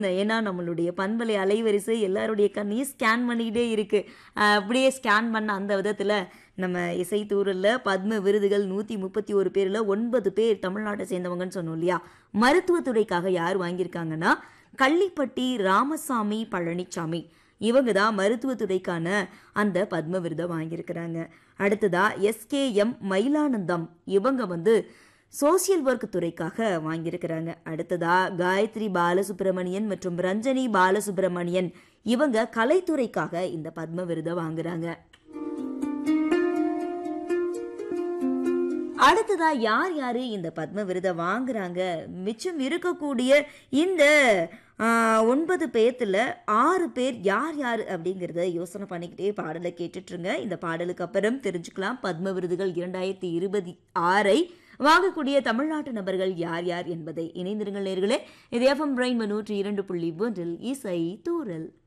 ஏன்னா நம்மளுடைய பண்பலை அலைவரிசை எல்லாருடைய கண்ணையும் ஸ்கேன் பண்ணிக்கிட்டே இருக்கு அஹ் அப்படியே ஸ்கேன் பண்ண அந்த விதத்தில் நம்ம இசைத்தூரில் பத்ம விருதுகள் நூற்றி முப்பத்தி ஒரு பேரில் ஒன்பது பேர் தமிழ்நாட்டை சேர்ந்தவங்கன்னு சொன்னோம் இல்லையா மருத்துவத்துறைக்காக யார் வாங்கியிருக்காங்கன்னா கள்ளிப்பட்டி ராமசாமி பழனிசாமி இவங்க தான் மருத்துவத்துறைக்கான அந்த பத்ம விருதை வாங்கியிருக்கிறாங்க அடுத்ததா எஸ்கேஎம் மயிலானந்தம் இவங்க வந்து சோசியல் ஒர்க் துறைக்காக வாங்கியிருக்கிறாங்க அடுத்ததா காயத்ரி பாலசுப்ரமணியன் மற்றும் ரஞ்சனி பாலசுப்ரமணியன் இவங்க கலைத்துறைக்காக இந்த பத்ம விருதை வாங்குறாங்க அடுத்ததா யார் யாரு இந்த பத்ம விருதை வாங்குறாங்க மிச்சம் இருக்கக்கூடிய இந்த ஆ, ஒன்பது பேர்த்துல ஆறு பேர் யார் யார் அப்படிங்கிறத யோசனை பண்ணிக்கிட்டே பாடலை கேட்டுட்ருங்க இந்த பாடலுக்கு அப்புறம் தெரிஞ்சுக்கலாம் பத்ம விருதுகள் இரண்டாயிரத்தி இருபத்தி ஆறை வாங்கக்கூடிய தமிழ்நாட்டு நபர்கள் யார் யார் என்பதை இணைந்திருங்கள் நேர்களே இது எஃப்எம் பிரைன் நூற்றி இரண்டு புள்ளி ஒன்றில் இசை தூரல்